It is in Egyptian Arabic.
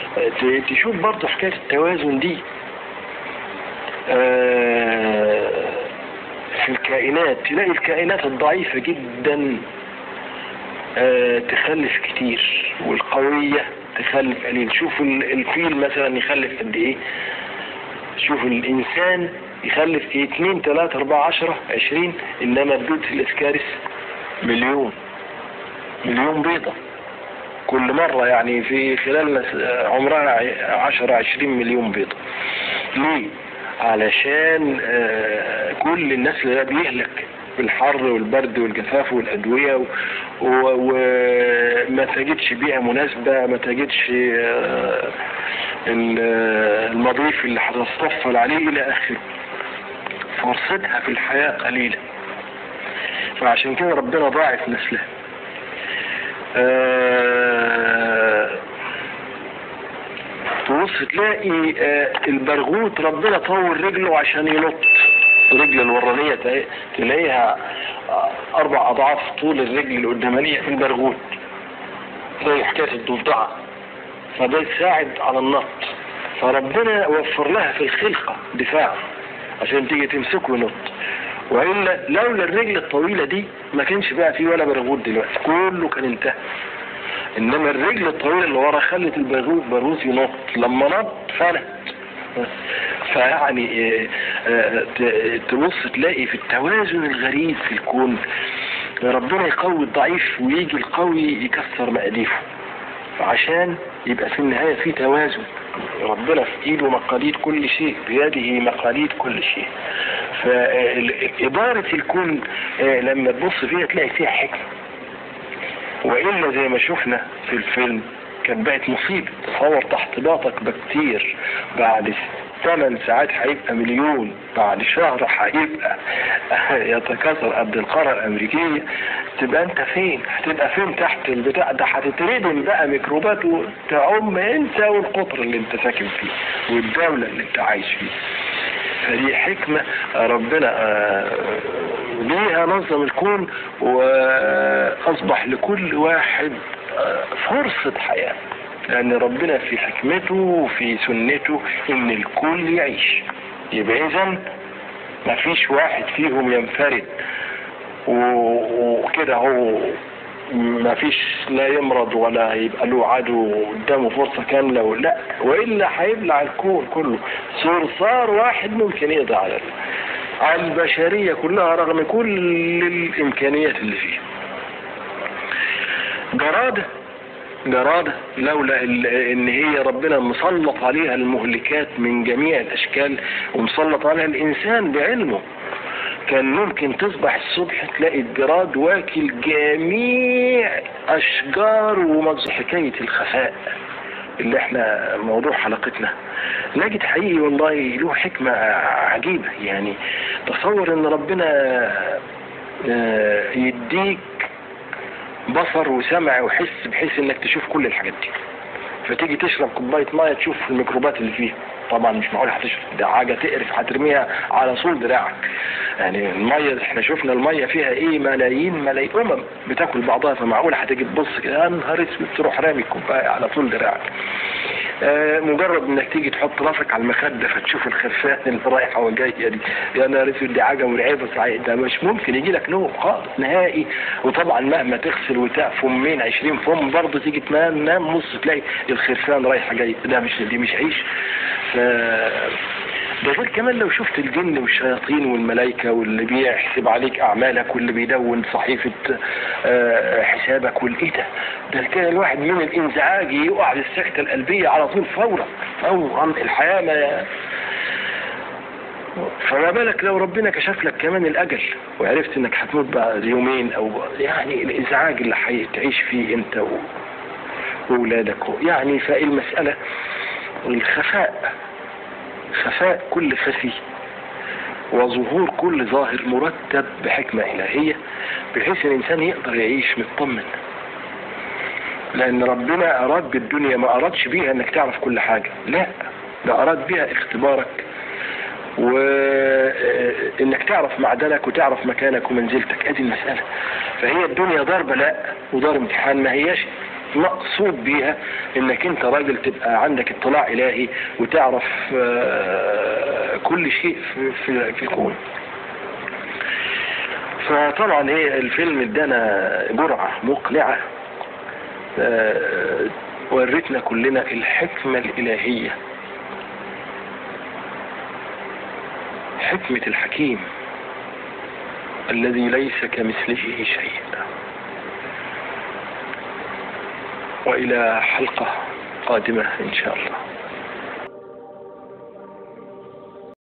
ت- تشوف برضه حكاية التوازن دي آه، في الكائنات تلاقي الكائنات الضعيفة جدا آه، تخلف كتير والقوية تخلف قليل شوف ال- الفيل مثلا يخلف قد ايه شوف الانسان يخلف ايه اتنين تلاتة اربعة عشرة عشرين انما البيض في الاسكارس مليون مليون بيضة كل مرة يعني في خلال مس- عمرها ع- عشرة عشرين مليون بيضة ليه؟ علشان آه، كل النسل ده بيهلك بالحر والبرد والجفاف والأدوية و- و- وما تجدش بيئة مناسبة ما تجدش آه، ال- آه، المضيف اللي هتستفل عليه إلى آخره فرصتها في الحياة قليلة فعشان كده ربنا ضاعف نسلها آه، تبص تلاقي آه، البرغوث ربنا طول رجله عشان ينط الرجل الورانية تلاقي- تلاقيها آه، أربع أضعاف طول الرجل القدامانية في البرغوث زي حكاية الضفدعة فده يساعد على النط فربنا وفر لها في الخلقة دفاع عشان تيجي تمسكه وينط وإلا لولا الرجل الطويلة دي ما كانش بقى فيه ولا برغوث دلوقتي كله كان انتهى انما الرجل الطويلة اللي ورا خلت البرغوث برغوث ينط لما نط فلت فيعني آه، آه، ت- تبص تلاقي في التوازن الغريب في الكون ربنا يقوي الضعيف ويجي القوي يكسر مقاديفه عشان يبقى في النهاية في توازن ربنا في ايده مقاليد كل شيء بيده مقاليد كل شيء فإدارة الكون آه، لما تبص فيها تلاقي فيها حكمة وإلا زي ما شفنا في الفيلم كانت بقت مصيبة تصور تحت باطك بكتير بعد ثمان ساعات هيبقى مليون بعد شهر هيبقى يتكاثر قد القارة الأمريكية تبقى أنت فين؟ هتبقى فين تحت البتاع ده هتتردم بقى ميكروبات وتعم أنت والقطر اللي أنت ساكن فيه والدولة اللي أنت عايش فيها فدي حكمة ربنا آه، بيها نظم الكون وأصبح لكل واحد آه، فرصة حياة لأن ربنا في حكمته وفي سنته إن الكل يعيش يبقى إذا مفيش واحد فيهم ينفرد و- وكده هو ما فيش لا يمرض ولا يبقى له عدو قدامه فرصة كاملة ولا وإلا هيبلع الكون كله صرصار واحد ممكن يقضي على على البشرية كلها رغم كل الإمكانيات اللي فيها جرادة جرادة لولا ال- ان هي ربنا مسلط عليها المهلكات من جميع الاشكال ومسلط عليها الانسان بعلمه كان ممكن تصبح الصبح تلاقي الجراد واكل جميع اشجار ومجز حكاية الخفاء اللي احنا موضوع حلقتنا نجد حقيقي والله له حكمة عجيبة يعني تصور ان ربنا آه، يديك بصر وسمع وحس بحيث انك تشوف كل الحاجات دي فتيجي تشرب كوبايه ميه تشوف الميكروبات اللي فيها طبعا مش معقول هتشرب ده حاجه تقرف هترميها على طول دراعك يعني الميه احنا شفنا الميه فيها ايه ملايين ملايين امم بتاكل بعضها فمعقول هتيجي تبص كده يا نهار اسود تروح رامي الكوبايه على طول دراعك آه، مجرد انك تيجي تحط راسك على المخده فتشوف الخرفان اللي رايحه وجايه دي يا نهار اسود دي حاجه مرعبه صحيح ده مش ممكن يجي لك نوم خالص نهائي وطبعا مهما تغسل وتاء فمين 20 فم برضه تيجي تنام نام نص تلاقي الخرفان رايحه جايه ده مش دي مش عيش ف ده غير كمان لو شفت الجن والشياطين والملائكة واللي بيحسب عليك أعمالك واللي بيدون صحيفة آه، حسابك والإيه ده ده كان الواحد من الانزعاج يقع للسكتة القلبية على طول فورا فورا الحياة ما فما بالك لو ربنا كشف لك كمان الأجل وعرفت إنك هتموت بعد يومين أو يعني الإزعاج اللي هتعيش فيه أنت و- وأولادك يعني فالمسألة الخفاء خفاء كل خفي وظهور كل ظاهر مرتب بحكمة إلهية بحيث الإنسان يقدر يعيش مطمن لأن ربنا أراد بالدنيا ما أرادش بيها أنك تعرف كل حاجة لا ده أراد بيها اختبارك وإنك تعرف معدنك وتعرف مكانك ومنزلتك ادي المسألة فهي الدنيا دار بلاء ودار امتحان ما هياش مقصود بيها انك انت راجل تبقى عندك اطلاع الهي وتعرف آه، كل شيء في, في, في الكون فطبعا ايه الفيلم ادانا جرعة مقنعة آه، ورتنا كلنا الحكمة الإلهية حكمة الحكيم الذي ليس كمثله شيء وإلى حلقة قادمة إن شاء الله